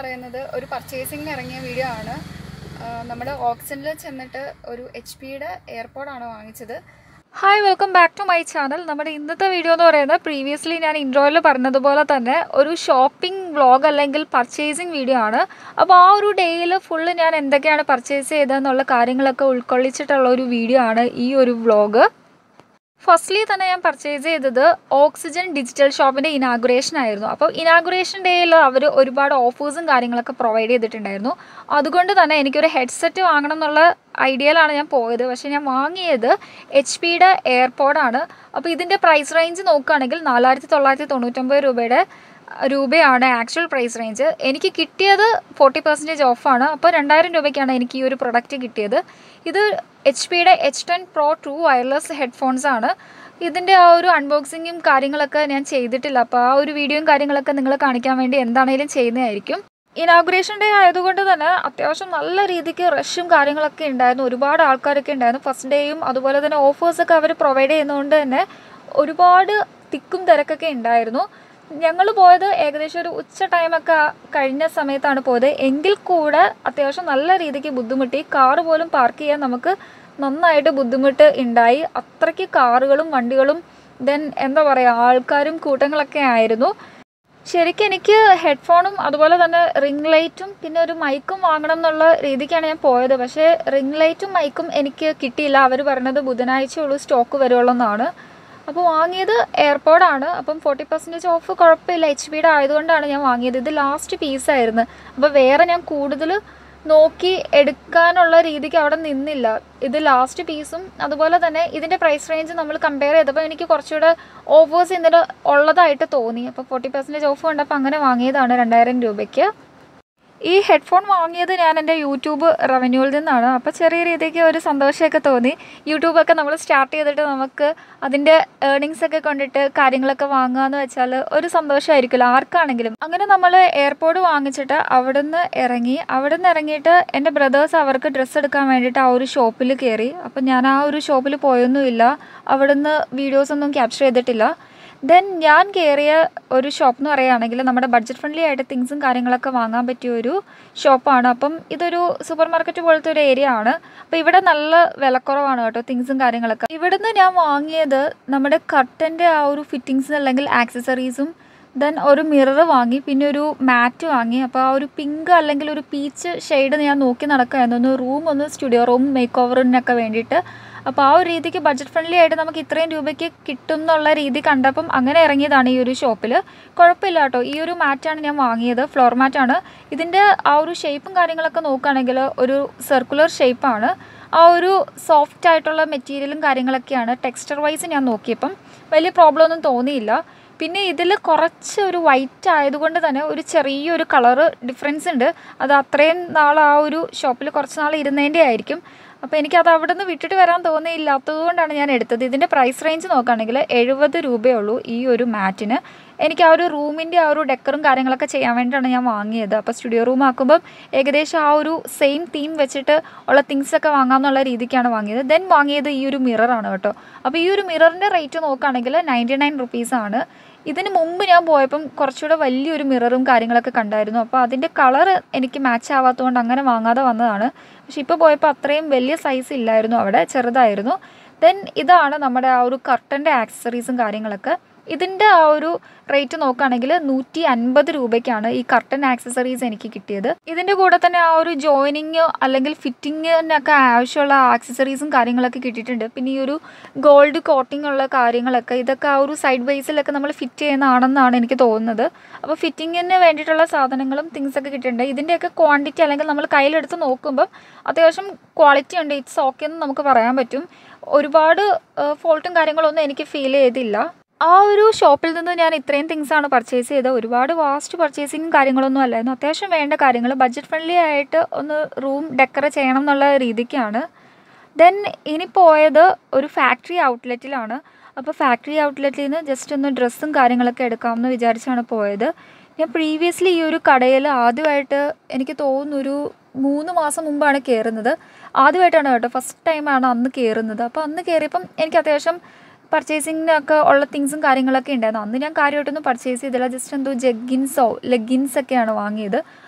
പറയുന്നത് ഒരു പർച്ചേസിങ്ങിന് ഇറങ്ങിയ വീഡിയോ ആണ് ആ, നമ്മുടെ ഓക്സിജനിൽ ചെന്നിട്ട് ഒരു എച്ച് പിയുടെ എയർപോഡാണ് വാങ്ങിച്ചത് hi welcome back to my channel നമ്മുടെ ഇന്നത്തെ വീഡിയോ എന്ന് പറയുന്നത് പ്രീവിയസ്ലി ഞാൻ ഇൻട്രോയിൽ പറഞ്ഞതുപോലെ തന്നെ ഒരു ഷോപ്പിംഗ് വ്ളോഗ് അല്ലെങ്കിൽ പർച്ചേസിങ് വീഡിയോ ആണ് അപ്പോൾ ആ ഒരു ഡേയിൽ ഫുള്ള് ഞാൻ എന്തൊക്കെയാണ് പർച്ചേസ് ചെയ്തതെന്നുള്ള കാര്യങ്ങളൊക്കെ ഉൾക്കൊള്ളിച്ചിട്ടുള്ള ഒരു വീഡിയോ ആണ് ഈ ഒരു വ്ളോഗ് ഫസ്റ്റ്ലി തന്നെ ഞാൻ പർച്ചേസ് ചെയ്തത് ഓക്സിജൻ ഡിജിറ്റൽ ഷോപ്പിൻ്റെ ഇനാഗുറേഷൻ ആയിരുന്നു അപ്പോൾ ഇനാഗുറേഷൻ ഡേയിൽ അവർ ഒരുപാട് ഓഫേഴ്സും കാര്യങ്ങളൊക്കെ പ്രൊവൈഡ് ചെയ്തിട്ടുണ്ടായിരുന്നു അതുകൊണ്ട് തന്നെ എനിക്കൊരു ഹെഡ്സെറ്റ് വാങ്ങണം എന്നുള്ള ഐഡിയയിലാണ് ഞാൻ പോയത് പക്ഷേ ഞാൻ വാങ്ങിയത് എച്ച് പിയുടെ എയർപോഡാണ് അപ്പോൾ ഇതിൻ്റെ പ്രൈസ് റേഞ്ച് നോക്കുകയാണെങ്കിൽ നാലായിരത്തി തൊള്ളായിരത്തി തൊണ്ണൂറ്റൊമ്പത് രൂപയുടെ രൂപയാണ് ആക്ച്വൽ പ്രൈസ് റേഞ്ച് എനിക്ക് കിട്ടിയത് ഫോർട്ടി പെർസെൻറ്റേജ് ഓഫാണ് അപ്പോൾ രണ്ടായിരം രൂപയ്ക്കാണ് എനിക്ക് ഈ ഒരു പ്രൊഡക്റ്റ് കിട്ടിയത് ഇത് എച്ച് പിയുടെ H ten pro two wireless headphones ആണ് ഇതിൻ്റെ ആ ഒരു അൺബോക്സിങ്ങും കാര്യങ്ങളൊക്കെ ഞാൻ ചെയ്തിട്ടില്ല അപ്പോൾ ആ ഒരു വീഡിയോയും കാര്യങ്ങളൊക്കെ നിങ്ങളെ കാണിക്കാൻ വേണ്ടി എന്താണേലും ചെയ്യുന്നതായിരിക്കും ഇനാഗുറേഷൻ ഡേ ആയതുകൊണ്ട് തന്നെ അത്യാവശ്യം നല്ല രീതിക്ക് റഷും കാര്യങ്ങളൊക്കെ ഉണ്ടായിരുന്നു ഒരുപാട് ആൾക്കാരൊക്കെ ഉണ്ടായിരുന്നു ഫസ്റ്റ് ഡേയും അതുപോലെ തന്നെ ഓഫേഴ്സൊക്കെ അവർ പ്രൊവൈഡ് ചെയ്യുന്നതുകൊണ്ട് തന്നെ ഒരുപാട് തിക്കും തിരക്കൊക്കെ ഉണ്ടായിരുന്നു ഞങ്ങൾ പോയത് ഏകദേശം ഒരു ഉച്ച ടൈമൊക്കെ കഴിഞ്ഞ സമയത്താണ് പോയത് എങ്കിൽ കൂടെ അത്യാവശ്യം നല്ല രീതിക്ക് ബുദ്ധിമുട്ടി കാറ് പോലും പാർക്ക് ചെയ്യാൻ നമുക്ക് നന്നായിട്ട് ബുദ്ധിമുട്ട് ഉണ്ടായി അത്രയ്ക്ക് കാറുകളും വണ്ടികളും ദെൻ എന്താ പറയുക ആൾക്കാരും കൂട്ടങ്ങളൊക്കെ ആയിരുന്നു ശരിക്കും എനിക്ക് ഹെഡ്ഫോണും അതുപോലെ തന്നെ റിംഗ് ലൈറ്റും പിന്നെ ഒരു മൈക്കും വാങ്ങണം എന്നുള്ള രീതിക്കാണ് ഞാൻ പോയത് പക്ഷേ റിംഗ് ലൈറ്റും മൈക്കും എനിക്ക് കിട്ടിയില്ല അവർ പറഞ്ഞത് ബുധനാഴ്ചയുള്ളൂ സ്റ്റോക്ക് വരുള്ളൂ എന്നാണ് അപ്പോൾ വാങ്ങിയത് എയർപോഡാണ് അപ്പം ഫോർട്ടി പെർസെൻറ്റേജ് ഓഫ് കുഴപ്പമില്ല എച്ച് പിയുടെ ആയതുകൊണ്ടാണ് ഞാൻ വാങ്ങിയത് ഇത് ലാസ്റ്റ് പീസായിരുന്നു അപ്പോൾ വേറെ ഞാൻ കൂടുതൽ നോക്കി എടുക്കാനുള്ള രീതിക്ക് അവിടെ നിന്നില്ല ഇത് ലാസ്റ്റ് പീസും അതുപോലെ തന്നെ ഇതിൻ്റെ പ്രൈസ് റേഞ്ച് നമ്മൾ കമ്പയർ ചെയ്തപ്പോൾ എനിക്ക് കുറച്ചുകൂടെ ഓഫേഴ്സ് ഇതിന് ഉള്ളതായിട്ട് തോന്നി അപ്പോൾ ഫോർട്ടി പെർസെൻറ്റേജ് ഓഫ് കണ്ടപ്പോൾ അങ്ങനെ വാങ്ങിയതാണ് രണ്ടായിരം രൂപയ്ക്ക് ഈ ഹെഡ്ഫോൺ വാങ്ങിയത് ഞാൻ എൻ്റെ യൂട്യൂബ് റവന്യൂവിൽ നിന്നാണ് അപ്പോൾ ചെറിയ രീതിക്ക് ഒരു സന്തോഷമൊക്കെ തോന്നി യൂട്യൂബൊക്കെ നമ്മൾ സ്റ്റാർട്ട് ചെയ്തിട്ട് നമുക്ക് അതിൻ്റെ ഏർണിങ്സ് ഒക്കെ കൊണ്ടിട്ട് കാര്യങ്ങളൊക്കെ വാങ്ങുക എന്ന് വെച്ചാൽ ഒരു സന്തോഷമായിരിക്കുമല്ലോ ആർക്കാണെങ്കിലും അങ്ങനെ നമ്മൾ എയർപോർട്ട് വാങ്ങിച്ചിട്ട് അവിടുന്ന് ഇറങ്ങി അവിടുന്ന് ഇറങ്ങിയിട്ട് എൻ്റെ ബ്രദേഴ്സ് അവർക്ക് ഡ്രസ്സ് എടുക്കാൻ വേണ്ടിയിട്ട് ആ ഒരു ഷോപ്പിൽ കയറി അപ്പോൾ ഞാൻ ആ ഒരു ഷോപ്പിൽ പോയൊന്നുമില്ല അവിടുന്ന് വീഡിയോസൊന്നും ക്യാപ്ചർ ചെയ്തിട്ടില്ല ദെൻ ഞാൻ കയറിയ ഒരു ഷോപ്പ് എന്ന് പറയുകയാണെങ്കിൽ നമ്മുടെ ബഡ്ജറ്റ് ഫ്രണ്ട്ലി ആയിട്ട് തിങ്സും കാര്യങ്ങളൊക്കെ വാങ്ങാൻ പറ്റിയ ഒരു ഷോപ്പാണ് അപ്പം ഇതൊരു സൂപ്പർ മാർക്കറ്റ് പോലത്തെ ഒരു ഏരിയ ആണ് അപ്പോൾ ഇവിടെ നല്ല വിലക്കുറവാണ് കേട്ടോ തിങ്സും കാര്യങ്ങളൊക്കെ ഇവിടുന്ന് ഞാൻ വാങ്ങിയത് നമ്മുടെ കർട്ടൻ്റെ ആ ഒരു ഫിറ്റിങ്സ് അല്ലെങ്കിൽ ആക്സസറീസും ദെൻ ഒരു മിറർ വാങ്ങി പിന്നെ ഒരു മാറ്റ് വാങ്ങി അപ്പോൾ ആ ഒരു പിങ്ക് അല്ലെങ്കിൽ ഒരു പീച്ച് ഷെയ്ഡ് ഞാൻ നോക്കി നടക്കുകയായിരുന്നു ഒന്ന് റൂം ഒന്ന് സ്റ്റുഡിയോ റൂം മേക്ക് ഓവറിനൊക്കെ വേണ്ടിയിട്ട് അപ്പോൾ ആ ഒരു രീതിക്ക് ബഡ്ജറ്റ് ഫ്രണ്ട്ലി ആയിട്ട് നമുക്ക് ഇത്രയും രൂപയ്ക്ക് കിട്ടും എന്നുള്ള രീതി കണ്ടപ്പം അങ്ങനെ ഇറങ്ങിയതാണ് ഈ ഒരു ഷോപ്പിൽ കുഴപ്പമില്ല കേട്ടോ ഈ ഒരു മാറ്റാണ് ഞാൻ വാങ്ങിയത് ഫ്ലോർ മാറ്റാണ് ഇതിൻ്റെ ആ ഒരു ഷേപ്പും കാര്യങ്ങളൊക്കെ നോക്കുകയാണെങ്കിൽ ഒരു സർക്കുലർ ഷേപ്പാണ് ആ ഒരു സോഫ്റ്റ് ആയിട്ടുള്ള മെറ്റീരിയലും കാര്യങ്ങളൊക്കെയാണ് ടെക്സ്ചർ വൈസ് ഞാൻ നോക്കിയപ്പം വലിയ പ്രോബ്ലം ഒന്നും തോന്നിയില്ല പിന്നെ ഇതിൽ കുറച്ച് ഒരു വൈറ്റ് ആയതുകൊണ്ട് തന്നെ ഒരു ചെറിയൊരു കളറ് ഡിഫറൻസ് ഉണ്ട് അത് അത്രയും നാൾ ആ ഒരു ഷോപ്പിൽ കുറച്ച് നാൾ ഇരുന്നതിൻ്റെ ആയിരിക്കും അപ്പോൾ എനിക്കത് അവിടെ നിന്ന് വിട്ടിട്ട് വരാൻ തോന്നിയില്ലാത്തത് കൊണ്ടാണ് ഞാൻ എടുത്തത് ഇതിൻ്റെ പ്രൈസ് റേഞ്ച് നോക്കുകയാണെങ്കിൽ എഴുപത് രൂപയുള്ളൂ ഈ ഒരു മാറ്റിന് എനിക്ക് ആ ഒരു റൂമിൻ്റെ ആ ഒരു ഡെക്കറും കാര്യങ്ങളൊക്കെ ചെയ്യാൻ വേണ്ടിയിട്ടാണ് ഞാൻ വാങ്ങിയത് അപ്പോൾ സ്റ്റുഡിയോ റൂം ആക്കുമ്പം ഏകദേശം ആ ഒരു സെയിം തീം വെച്ചിട്ട് ഉള്ള തിങ്സ് ഒക്കെ വാങ്ങാമെന്നുള്ള രീതിക്കാണ് വാങ്ങിയത് ദെൻ വാങ്ങിയത് ഈ ഒരു മിററാണ് കേട്ടോ അപ്പോൾ ഈ ഒരു മിററിൻ്റെ റേറ്റ് നോക്കുകയാണെങ്കിൽ നയൻറ്റി നയൻ റുപ്പീസാണ് ഇതിന് മുമ്പ് ഞാൻ പോയപ്പം കുറച്ചുകൂടെ വലിയൊരു മിററും കാര്യങ്ങളൊക്കെ കണ്ടായിരുന്നു അപ്പോൾ അതിൻ്റെ കളർ എനിക്ക് മാച്ച് ആവാത്തതുകൊണ്ട് അങ്ങനെ വാങ്ങാതെ വന്നതാണ് പക്ഷെ ഇപ്പോൾ പോയപ്പോൾ അത്രയും വലിയ സൈസ് ഇല്ലായിരുന്നു അവിടെ ചെറുതായിരുന്നു ദെൻ ഇതാണ് നമ്മുടെ ആ ഒരു കർട്ടൻ്റെ ആക്സസറീസും കാര്യങ്ങളൊക്കെ ഇതിൻ്റെ ആ ഒരു റേറ്റ് നോക്കുകയാണെങ്കിൽ നൂറ്റി അൻപത് രൂപയ്ക്കാണ് ഈ കർട്ടൻ ആക്സസറീസ് എനിക്ക് കിട്ടിയത് ഇതിൻ്റെ കൂടെ തന്നെ ആ ഒരു ജോയിനിങ് അല്ലെങ്കിൽ ഫിറ്റിങ്ങിനൊക്കെ ആവശ്യമുള്ള ആക്സസറീസും കാര്യങ്ങളൊക്കെ കിട്ടിയിട്ടുണ്ട് പിന്നെ ഈ ഒരു ഗോൾഡ് കോട്ടിംഗ് ഉള്ള കാര്യങ്ങളൊക്കെ ഇതൊക്കെ ആ ഒരു സൈഡ് ബേസിലൊക്കെ നമ്മൾ ഫിറ്റ് ചെയ്യുന്നതാണെന്നാണ് എനിക്ക് തോന്നുന്നത് അപ്പോൾ ഫിറ്റിങ്ങിന് വേണ്ടിയിട്ടുള്ള സാധനങ്ങളും തിങ്സ് ഒക്കെ കിട്ടിയിട്ടുണ്ട് ഇതിൻ്റെയൊക്കെ ക്വാണ്ടിറ്റി അല്ലെങ്കിൽ നമ്മൾ കയ്യിലെടുത്ത് നോക്കുമ്പം അത്യാവശ്യം ക്വാളിറ്റി ഉണ്ട് ഇറ്റ്സ് ഓക്കെ എന്ന് നമുക്ക് പറയാൻ പറ്റും ഒരുപാട് ഫോൾട്ടും കാര്യങ്ങളൊന്നും എനിക്ക് ഫീൽ ചെയ്തില്ല ആ ഒരു ഷോപ്പിൽ നിന്ന് ഞാൻ ഇത്രയും തിങ്സ് ആണ് പർച്ചേസ് ചെയ്തത് ഒരുപാട് വാസ്റ്റ് പർച്ചേസിങ്ങും കാര്യങ്ങളൊന്നും അല്ലായിരുന്നു അത്യാവശ്യം വേണ്ട കാര്യങ്ങൾ ബഡ്ജറ്റ് ഫ്രണ്ട്ലി ആയിട്ട് ഒന്ന് റൂം ഡെക്കർ ചെയ്യണം എന്നുള്ള രീതിക്കാണ് ദെൻ ഇനി പോയത് ഒരു ഫാക്ടറി ഔട്ട്ലെറ്റിലാണ് അപ്പോൾ ഫാക്ടറി ഔട്ട്ലെറ്റിൽ നിന്ന് ജസ്റ്റ് ഒന്ന് ഡ്രസ്സും കാര്യങ്ങളൊക്കെ എടുക്കാമെന്ന് വിചാരിച്ചാണ് പോയത് ഞാൻ പ്രീവിയസ്ലി ഈ ഒരു കടയിൽ ആദ്യമായിട്ട് എനിക്ക് തോന്നുന്നു ഒരു മൂന്ന് മാസം മുമ്പാണ് കയറുന്നത് ആദ്യമായിട്ടാണ് കേട്ടോ ഫസ്റ്റ് ടൈമാണ് അന്ന് കയറുന്നത് അപ്പോൾ അന്ന് കയറിയപ്പം എനിക്ക് അത്യാവശ്യം പർച്ചേസിങ്ങിനൊക്കെ ഉള്ള തിങ്സും കാര്യങ്ങളൊക്കെ ഉണ്ടായിരുന്നു അന്ന് ഞാൻ കാര്യമായിട്ടൊന്നും പർച്ചേസ് ചെയ്തില്ല ജസ്റ്റ് എന്തോ ജഗ്ഗിൻസോ ലെഗിൻസ് ഒക്കെയാണ് വാങ്ങിയത്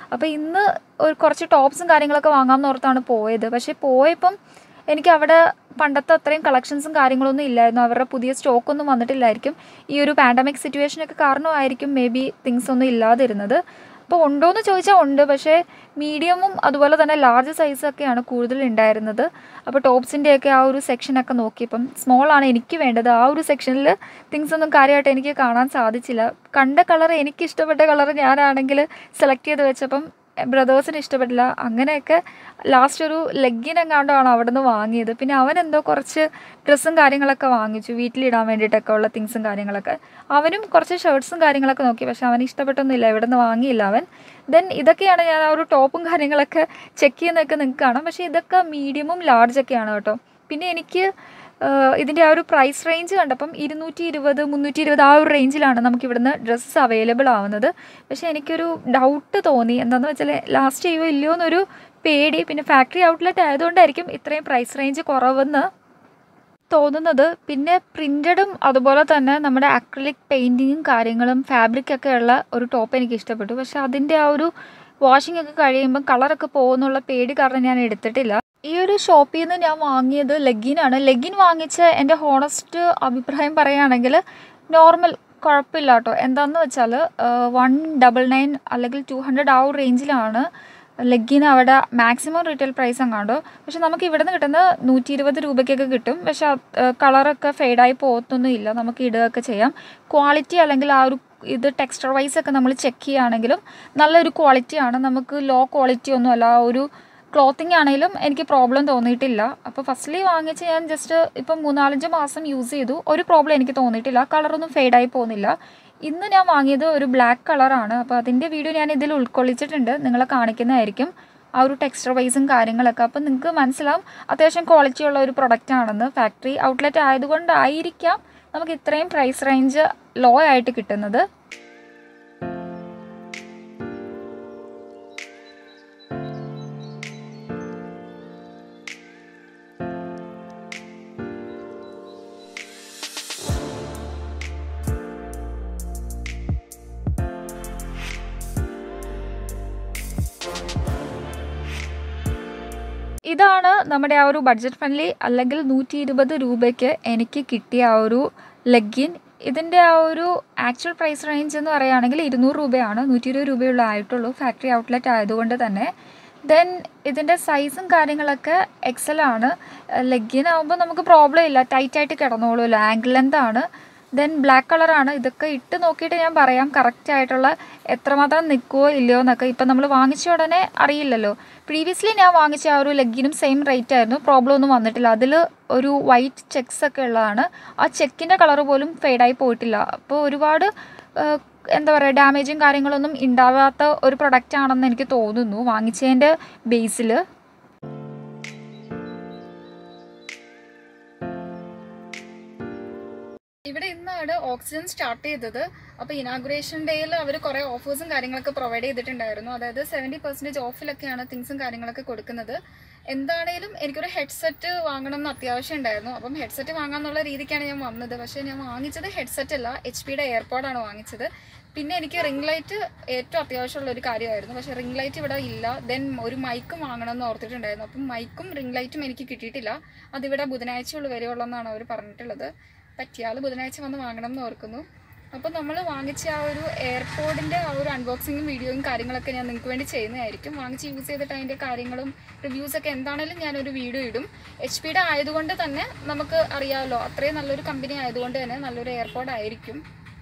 അപ്പോൾ ഇന്ന് ഒരു കുറച്ച് ടോപ്സും കാര്യങ്ങളൊക്കെ വാങ്ങാമെന്ന് ഓർത്താണ് പോയത് പക്ഷേ പോയപ്പം എനിക്ക് അവിടെ പണ്ടത്തെ അത്രയും കളക്ഷൻസും കാര്യങ്ങളൊന്നും ഇല്ലായിരുന്നു അവരുടെ പുതിയ സ്റ്റോക്കൊന്നും വന്നിട്ടില്ലായിരിക്കും ഈ ഒരു പാൻഡമിക് സിറ്റുവേഷനൊക്കെ കാരണമായിരിക്കും മേ ബി തിങ്സ് ഒന്നും ഇല്ലാതിരുന്നത് അപ്പോൾ ഉണ്ടോ എന്ന് ചോദിച്ചാൽ ഉണ്ട് പക്ഷേ മീഡിയമും അതുപോലെ തന്നെ ലാർജ് സൈസൊക്കെയാണ് കൂടുതൽ ഉണ്ടായിരുന്നത് അപ്പോൾ ടോപ്സിൻ്റെയൊക്കെ ആ ഒരു സെക്ഷനൊക്കെ നോക്കിയപ്പം സ്മോൾ ആണ് എനിക്ക് വേണ്ടത് ആ ഒരു സെക്ഷനിൽ തിങ്സ് ഒന്നും കാര്യമായിട്ട് എനിക്ക് കാണാൻ സാധിച്ചില്ല കണ്ട കളർ എനിക്ക് ഇഷ്ടപ്പെട്ട കളർ ഞാനാണെങ്കിൽ സെലക്ട് ചെയ്ത് വെച്ചപ്പം ബ്രദേഴ്സിന് ഇഷ്ടപ്പെട്ടില്ല അങ്ങനെയൊക്കെ ലാസ്റ്റ് ഒരു ലെഗിനെങ്ങാണ്ടാണ് അവിടെ നിന്ന് വാങ്ങിയത് പിന്നെ അവൻ എന്തോ കുറച്ച് ഡ്രസ്സും കാര്യങ്ങളൊക്കെ വാങ്ങിച്ചു വീട്ടിലിടാൻ വേണ്ടിയിട്ടൊക്കെ ഉള്ള തിങ്സും കാര്യങ്ങളൊക്കെ അവനും കുറച്ച് ഷർട്ട്സും കാര്യങ്ങളൊക്കെ നോക്കി പക്ഷെ അവന് ഇഷ്ടപ്പെട്ടൊന്നുമില്ല ഇവിടെ നിന്ന് വാങ്ങിയില്ല അവൻ ദെൻ ഇതൊക്കെയാണ് ഞാൻ ആ ഒരു ടോപ്പും കാര്യങ്ങളൊക്കെ ചെക്ക് ചെയ്യുന്നതൊക്കെ നിങ്ങൾക്ക് കാണാം പക്ഷേ ഇതൊക്കെ മീഡിയമും ലാർജൊക്കെയാണ് കേട്ടോ പിന്നെ എനിക്ക് ഇതിൻ്റെ ആ ഒരു പ്രൈസ് റേഞ്ച് കണ്ടപ്പം ഇരുന്നൂറ്റി ഇരുപത് മുന്നൂറ്റി ഇരുപത് ആ ഒരു റേഞ്ചിലാണ് നമുക്ക് ഇവിടുന്ന് ഡ്രസ്സസ് അവൈലബിൾ ആവുന്നത് പക്ഷേ എനിക്കൊരു ഡൗട്ട് തോന്നി എന്താണെന്ന് വെച്ചാൽ ലാസ്റ്റ് ചെയ്യുമോ ഇല്ലയോ എന്നൊരു പേടി പിന്നെ ഫാക്ടറി ഔട്ട്ലെറ്റ് ആയതുകൊണ്ടായിരിക്കും ഇത്രയും പ്രൈസ് റേഞ്ച് കുറവെന്ന് തോന്നുന്നത് പിന്നെ പ്രിൻറ്റഡും അതുപോലെ തന്നെ നമ്മുടെ അക്രിലിക് പെയിൻറ്റിങ്ങും കാര്യങ്ങളും ഫാബ്രിക്കൊക്കെ ഉള്ള ഒരു ടോപ്പ് എനിക്ക് ഇഷ്ടപ്പെട്ടു പക്ഷെ അതിൻ്റെ ആ ഒരു വാഷിംഗ് ഒക്കെ കഴിയുമ്പം കളറൊക്കെ പോകുന്നുള്ള പേടി കാരണം ഞാൻ എടുത്തിട്ടില്ല ഈ ഒരു ഷോപ്പിൽ നിന്ന് ഞാൻ വാങ്ങിയത് ലെഗിനാണ് ലെഗിൻ വാങ്ങിച്ച എൻ്റെ ഹോണസ്റ്റ് അഭിപ്രായം പറയുകയാണെങ്കിൽ നോർമൽ കുഴപ്പമില്ല കേട്ടോ എന്താണെന്ന് വെച്ചാൽ വൺ ഡബിൾ നയൻ അല്ലെങ്കിൽ ടു ഹൺഡ്രഡ് ആ ഒരു റേഞ്ചിലാണ് ലെഗിന് അവിടെ മാക്സിമം റീറ്റെയിൽ പ്രൈസ് അങ്ങാണ്ടോ പക്ഷെ നമുക്ക് ഇവിടെ നിന്ന് കിട്ടുന്ന നൂറ്റി ഇരുപത് രൂപയ്ക്കൊക്കെ കിട്ടും പക്ഷെ കളറൊക്കെ ഫെയ്ഡായി പോകത്തൊന്നും ഇല്ല നമുക്ക് ഇടുകയൊക്കെ ചെയ്യാം ക്വാളിറ്റി അല്ലെങ്കിൽ ആ ഒരു ഇത് ടെക്സ്ചർ വൈസ് ഒക്കെ നമ്മൾ ചെക്ക് ചെയ്യുകയാണെങ്കിലും നല്ലൊരു ക്വാളിറ്റിയാണ് നമുക്ക് ലോ ക്വാളിറ്റി ഒന്നും അല്ല ആ ഒരു ക്ലോത്തിങ് ആണെങ്കിലും എനിക്ക് പ്രോബ്ലം തോന്നിയിട്ടില്ല അപ്പോൾ ഫസ്റ്റ്ലി വാങ്ങിച്ച് ഞാൻ ജസ്റ്റ് ഇപ്പം മൂന്നാലഞ്ച് മാസം യൂസ് ചെയ്തു ഒരു പ്രോബ്ലം എനിക്ക് തോന്നിയിട്ടില്ല കളറൊന്നും ഫെയ്ഡായി പോകുന്നില്ല ഇന്ന് ഞാൻ വാങ്ങിയത് ഒരു ബ്ലാക്ക് കളറാണ് അപ്പോൾ അതിൻ്റെ വീഡിയോ ഞാൻ ഇതിൽ ഉൾക്കൊള്ളിച്ചിട്ടുണ്ട് നിങ്ങളെ കാണിക്കുന്നതായിരിക്കും ആ ഒരു ടെക്സ്ചർ വൈസും കാര്യങ്ങളൊക്കെ അപ്പോൾ നിങ്ങൾക്ക് മനസ്സിലാവും അത്യാവശ്യം ക്വാളിറ്റി ഉള്ള ഒരു പ്രൊഡക്റ്റ് ആണെന്ന് ഫാക്ടറി ഔട്ട്ലെറ്റ് ആയതുകൊണ്ടായിരിക്കാം നമുക്ക് ഇത്രയും പ്രൈസ് റേഞ്ച് ലോ ആയിട്ട് കിട്ടുന്നത് ഇതാണ് നമ്മുടെ ആ ഒരു ബഡ്ജറ്റ് ഫ്രണ്ട്ലി അല്ലെങ്കിൽ നൂറ്റി ഇരുപത് രൂപയ്ക്ക് എനിക്ക് കിട്ടിയ ആ ഒരു ലെഗിൻ ഇതിൻ്റെ ആ ഒരു ആക്ച്വൽ പ്രൈസ് റേഞ്ച് എന്ന് പറയുകയാണെങ്കിൽ ഇരുന്നൂറ് രൂപയാണ് നൂറ്റി ഇരുപത് രൂപയുള്ള ആയിട്ടുള്ളൂ ഫാക്ടറി ഔട്ട്ലെറ്റ് ആയതുകൊണ്ട് തന്നെ ദെൻ ഇതിൻ്റെ സൈസും കാര്യങ്ങളൊക്കെ എക്സലാണ് ലെഗിനാകുമ്പോൾ നമുക്ക് പ്രോബ്ലം ഇല്ല ടൈറ്റായിട്ട് കിടന്നോളൂല്ലോ ആംഗിൾ ലെന്താണ് ദെൻ ബ്ലാക്ക് കളറാണ് ഇതൊക്കെ ഇട്ട് നോക്കിയിട്ട് ഞാൻ പറയാം കറക്റ്റ് ആയിട്ടുള്ള എത്രമാത്രം നിൽക്കുമോ ഇല്ലയോ എന്നൊക്കെ ഇപ്പം നമ്മൾ വാങ്ങിച്ച ഉടനെ അറിയില്ലല്ലോ പ്രീവിയസ്ലി ഞാൻ വാങ്ങിച്ച ആ ഒരു ലെഗിനും സെയിം റേറ്റ് ആയിരുന്നു പ്രോബ്ലം ഒന്നും വന്നിട്ടില്ല അതിൽ ഒരു വൈറ്റ് ചെക്സ് ഒക്കെ ഉള്ളതാണ് ആ ചെക്കിൻ്റെ കളർ പോലും ഫെയ്ഡായി പോയിട്ടില്ല അപ്പോൾ ഒരുപാട് എന്താ പറയുക ഡാമേജും കാര്യങ്ങളൊന്നും ഉണ്ടാവാത്ത ഒരു പ്രൊഡക്റ്റ് ആണെന്ന് എനിക്ക് തോന്നുന്നു വാങ്ങിച്ചതിൻ്റെ ബേസിൽ ഇവിടെ ഇന്നാണ് ഓക്സിജൻ സ്റ്റാർട്ട് ചെയ്തത് അപ്പോൾ ഇനാഗുറേഷൻ ഡേയിൽ അവർ കുറേ ഓഫേഴ്സും കാര്യങ്ങളൊക്കെ പ്രൊവൈഡ് ചെയ്തിട്ടുണ്ടായിരുന്നു അതായത് സെവൻറ്റി പെർസെൻറ്റേജ് ഓഫിലൊക്കെയാണ് തിങ്സും കാര്യങ്ങളൊക്കെ കൊടുക്കുന്നത് എന്താണേലും എനിക്കൊരു ഹെഡ്സെറ്റ് വാങ്ങണം എന്ന് അത്യാവശ്യം ഉണ്ടായിരുന്നു അപ്പം ഹെഡ്സെറ്റ് വാങ്ങാന്നുള്ള രീതിക്കാണ് ഞാൻ വന്നത് പക്ഷേ ഞാൻ വാങ്ങിച്ചത് ഹെഡ്സെറ്റ് അല്ല എച്ച് പിയുടെ എയർപോഡാണ് വാങ്ങിച്ചത് പിന്നെ എനിക്ക് റിംഗ് ലൈറ്റ് ഏറ്റവും അത്യാവശ്യമുള്ള ഒരു കാര്യമായിരുന്നു പക്ഷേ റിംഗ് ലൈറ്റ് ഇവിടെ ഇല്ല ദെൻ ഒരു മൈക്കും വാങ്ങണം എന്ന് ഓർത്തിട്ടുണ്ടായിരുന്നു അപ്പം മൈക്കും റിംഗ് ലൈറ്റും എനിക്ക് കിട്ടിയിട്ടില്ല അതിവിടെ ബുധനാഴ്ചയുള്ളൂ വരെയുള്ളൂ എന്നാണ് അവർ പറഞ്ഞിട്ടുള്ളത് പറ്റിയാൽ ബുധനാഴ്ച വന്ന് വാങ്ങണം എന്ന് ഓർക്കുന്നു അപ്പോൾ നമ്മൾ വാങ്ങിച്ച ആ ഒരു എയർപോഡിൻ്റെ ആ ഒരു അൺബോക്സിങ്ങും വീഡിയോയും കാര്യങ്ങളൊക്കെ ഞാൻ നിങ്ങൾക്ക് വേണ്ടി ചെയ്യുന്നതായിരിക്കും വാങ്ങിച്ച് യൂസ് ചെയ്തിട്ട് അതിൻ്റെ കാര്യങ്ങളും റിവ്യൂസൊക്കെ എന്താണേലും ഞാനൊരു വീഡിയോ ഇടും എച്ച് പിയുടെ ആയതുകൊണ്ട് തന്നെ നമുക്ക് അറിയാമല്ലോ അത്രയും നല്ലൊരു കമ്പനി ആയതുകൊണ്ട് തന്നെ നല്ലൊരു എയർപോഡ് ആയിരിക്കും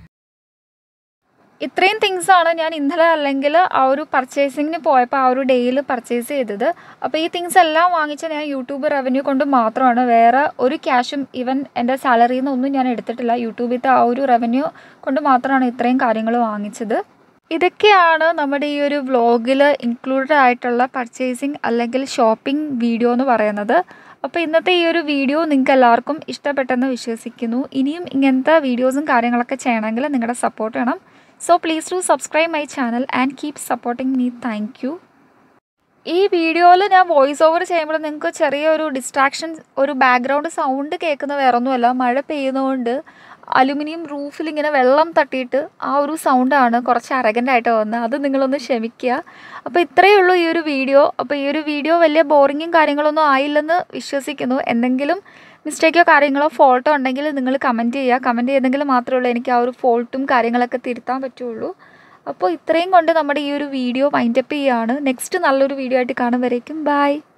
ഇത്രയും തിങ്സ് ആണ് ഞാൻ ഇന്നലെ അല്ലെങ്കിൽ ആ ഒരു പർച്ചേസിങ്ങിന് പോയപ്പോൾ ആ ഒരു ഡേയിൽ പർച്ചേസ് ചെയ്തത് അപ്പോൾ ഈ തിങ്സ് എല്ലാം വാങ്ങിച്ച ഞാൻ യൂട്യൂബ് റവന്യൂ കൊണ്ട് മാത്രമാണ് വേറെ ഒരു ക്യാഷും ഈവൻ എൻ്റെ സാലറിയിൽ നിന്നൊന്നും ഞാൻ എടുത്തിട്ടില്ല യൂട്യൂബിലത്തെ ആ ഒരു റവന്യൂ കൊണ്ട് മാത്രമാണ് ഇത്രയും കാര്യങ്ങൾ വാങ്ങിച്ചത് ഇതൊക്കെയാണ് നമ്മുടെ ഈ ഒരു വ്ളോഗിൽ ഇൻക്ലൂഡഡ് ആയിട്ടുള്ള പർച്ചേസിങ് അല്ലെങ്കിൽ ഷോപ്പിംഗ് വീഡിയോ എന്ന് പറയുന്നത് അപ്പോൾ ഇന്നത്തെ ഈ ഒരു വീഡിയോ നിങ്ങൾക്ക് എല്ലാവർക്കും ഇഷ്ടപ്പെട്ടെന്ന് വിശ്വസിക്കുന്നു ഇനിയും ഇങ്ങനത്തെ വീഡിയോസും കാര്യങ്ങളൊക്കെ ചെയ്യണമെങ്കിൽ നിങ്ങളുടെ സപ്പോർട്ട് വേണം so please to subscribe my channel and keep supporting me thank you ഈ വീഡിയോയിൽ ഞാൻ വോയിസ് ഓവർ ചെയ്യുമ്പോൾ നിങ്ങൾക്ക് ചെറിയൊരു ഡിസ്ട്രാക്ഷൻ ഒരു ബാക്ക്ഗ്രൗണ്ട് സൗണ്ട് കേൾക്കുന്ന വേറൊന്നുമല്ല മഴ പെയ്യുന്നതുകൊണ്ട് അലുമിനിയം റൂഫിൽ ഇങ്ങനെ വെള്ളം തട്ടിയിട്ട് ആ ഒരു സൗണ്ടാണ് കുറച്ച് അരഗൻ്റായിട്ട് വന്നത് അത് നിങ്ങളൊന്ന് ക്ഷമിക്കുക അപ്പോൾ ഇത്രയേ ഉള്ളൂ ഈ ഒരു വീഡിയോ അപ്പോൾ ഈ ഒരു വീഡിയോ വലിയ ബോറിങ്ങും കാര്യങ്ങളൊന്നും ആയില്ലെന്ന് വിശ്വസിക്കുന്നു എന്തെങ്കിലും മിസ്റ്റേക്കോ കാര്യങ്ങളോ ഫോൾട്ടോ ഉണ്ടെങ്കിൽ നിങ്ങൾ കമൻറ്റ് ചെയ്യുക കമൻറ്റ് ചെയ്തെങ്കിൽ മാത്രമേ ഉള്ളൂ എനിക്ക് ആ ഒരു ഫോൾട്ടും കാര്യങ്ങളൊക്കെ തിരുത്താൻ പറ്റുള്ളൂ അപ്പോൾ ഇത്രയും കൊണ്ട് നമ്മുടെ ഈ ഒരു വീഡിയോ വൈൻഡപ്പ് ചെയ്യുകയാണ് നെക്സ്റ്റ് നല്ലൊരു വീഡിയോ ആയിട്ട് കാണും വരേക്കും ബൈ